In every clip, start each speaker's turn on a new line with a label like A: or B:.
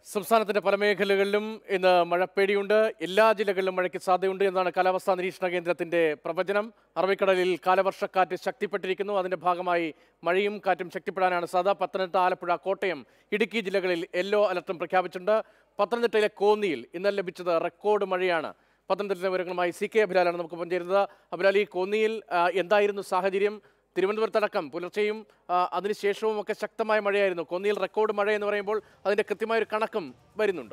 A: സംസ്ഥാനത്തിന്റെ പല മേഖലകളിലും ഇന്ന് മഴപ്പേടിയുണ്ട് എല്ലാ ജില്ലകളിലും മഴയ്ക്ക് സാധ്യതയുണ്ട് എന്നാണ് കാലാവസ്ഥാ നിരീക്ഷണ കേന്ദ്രത്തിന്റെ പ്രവചനം അറബിക്കടലിൽ കാലവർഷക്കാറ്റ് ശക്തിപ്പെട്ടിരിക്കുന്നു അതിന്റെ ഭാഗമായി മഴയും കാറ്റും ശക്തിപ്പെടാനാണ് സാധ്യത പത്തനംതിട്ട ആലപ്പുഴ കോട്ടയം ഇടുക്കി ജില്ലകളിൽ യെല്ലോ അലർട്ടും പ്രഖ്യാപിച്ചിട്ടുണ്ട് പത്തനംതിട്ടയിലെ കോന്നിയിൽ ഇന്നലെ ലഭിച്ചത് റെക്കോർഡ് മഴയാണ് പത്തനംതിട്ട വിവരങ്ങളുമായി സി കെ അഭിലാലാണ് നമുക്ക് പഞ്ചേരുന്നത് അഭിലാൽ ഈ കോന്നിയിൽ ആ, എന്തായിരുന്നു സാഹചര്യം തിരുവനന്തപുരത്തടക്കം പുലർച്ചെയും ആ, അതിനുശേഷവും ഒക്കെ ശക്തമായ മഴയായിരുന്നു കൊന്നിയിൽ റെക്കോർഡ് മഴ എന്ന് പറയുമ്പോൾ അതിന്റെ കൃത്യമായ ഒരു കണക്കും വരുന്നുണ്ടോ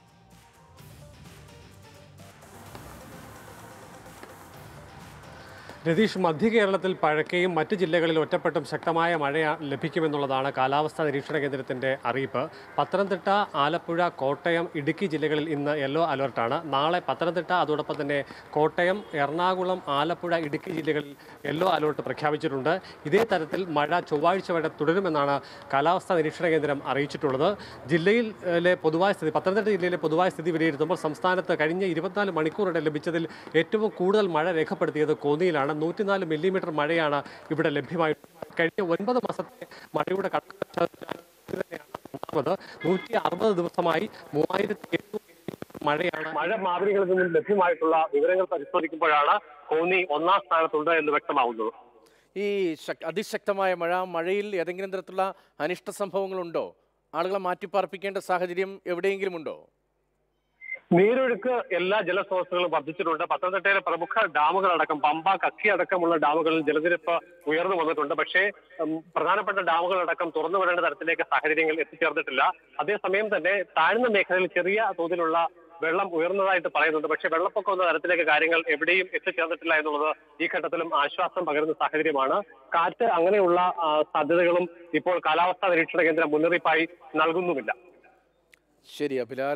B: രതീഷ് മധ്യ കേരളത്തിൽ പഴക്കയും മറ്റ് ജില്ലകളിൽ ഒറ്റപ്പെട്ടും ശക്തമായ മഴ ലഭിക്കുമെന്നുള്ളതാണ് കാലാവസ്ഥാ നിരീക്ഷണ കേന്ദ്രത്തിന്റെ അറിയിപ്പ് പത്തനംതിട്ട ആലപ്പുഴ കോട്ടയം ഇടുക്കി ജില്ലകളിൽ ഇന്ന് യെല്ലോ അലർട്ടാണ് നാളെ പത്തനംതിട്ട അതോടൊപ്പം തന്നെ കോട്ടയം എറണാകുളം ആലപ്പുഴ ഇടുക്കി ജില്ലകളിൽ യെല്ലോ അലർട്ട് പ്രഖ്യാപിച്ചിട്ടുണ്ട് ഇതേ തരത്തിൽ മഴ ചൊവ്വാഴ്ച വരെ തുടരുമെന്നാണ് കാലാവസ്ഥാ നിരീക്ഷണ കേന്ദ്രം അറിയിച്ചിട്ടുള്ളത് ജില്ലയിലെ പൊതുവായ സ്ഥിതി പത്തനംതിട്ട ജില്ലയിലെ പൊതുവായ സ്ഥിതി വിലയിരുത്തുമ്പോൾ സംസ്ഥാനത്ത് കഴിഞ്ഞ ഇരുപത്തിനാല് മണിക്കൂറിടെ ലഭിച്ചതിൽ ഏറ്റവും കൂടുതൽ മഴ രേഖപ്പെടുത്തിയത് കോന്നിയിലാണ് നൂറ്റിനാല് മില്ലിമീറ്റർ മഴയാണ് ഇവിടെ ലഭ്യമായി കഴിഞ്ഞ ഒൻപത് മാസത്തെ മഴയുടെ കണക്ക് തന്നെയാണ് നൂറ്റി അറുപത് ദിവസമായി മൂവായിരത്തി എഴുന്നൂറ് മഴയാണ് മഴ മാതൃകകളിൽ നിന്നും ലഭ്യമായിട്ടുള്ള വിവരങ്ങൾ പരിശോധിക്കുമ്പോഴാണ് കോന്നി ഒന്നാം സ്ഥാനത്തുണ്ട് എന്ന് വ്യക്തമാവുന്നത്
A: ഈ ശക്- അതിശക്തമായ മഴ മഴയിൽ ഏതെങ്കിലും തരത്തിലുള്ള അനിഷ്ട സംഭവങ്ങളുണ്ടോ ആളുകളെ മാറ്റിപ്പാർപ്പിക്കേണ്ട സാഹചര്യം എവിടെയെങ്കിലും ഉണ്ടോ
B: നീരൊഴുക്ക് എല്ലാ ജലസ്രോതസ്സുകളും വർദ്ധിച്ചിട്ടുണ്ട് പത്തനംതിട്ടയിലെ പ്രമുഖ ഡാമുകളടക്കം പമ്പ കക്കി അടക്കമുള്ള ഡാമുകളിൽ ജലനിരപ്പ് ഉയർന്നു വന്നിട്ടുണ്ട് പക്ഷേ ഉം, പ്രധാനപ്പെട്ട ഡാമുകളടക്കം തുറന്നു വിടേണ്ട തരത്തിലേക്ക് സാഹചര്യങ്ങൾ എത്തിച്ചേർന്നിട്ടില്ല അതേസമയം തന്നെ താഴ്ന്ന മേഖലയിൽ ചെറിയ തോതിലുള്ള വെള്ളം ഉയർന്നതായിട്ട് പറയുന്നുണ്ട് പക്ഷേ വെള്ളപ്പൊക്കം എന്ന തരത്തിലേക്ക് കാര്യങ്ങൾ എവിടെയും എത്തിച്ചേർന്നിട്ടില്ല എന്നുള്ളത് ഈ ഘട്ടത്തിലും ആശ്വാസം പകരുന്ന സാഹചര്യമാണ് കാറ്റ് അങ്ങനെയുള്ള ആ, സാധ്യതകളും ഇപ്പോൾ കാലാവസ്ഥാ നിരീക്ഷണ കേന്ദ്രം മുന്നറിയിപ്പായി നൽകുന്നുമില്ല
A: ശരി അഭിലാൽ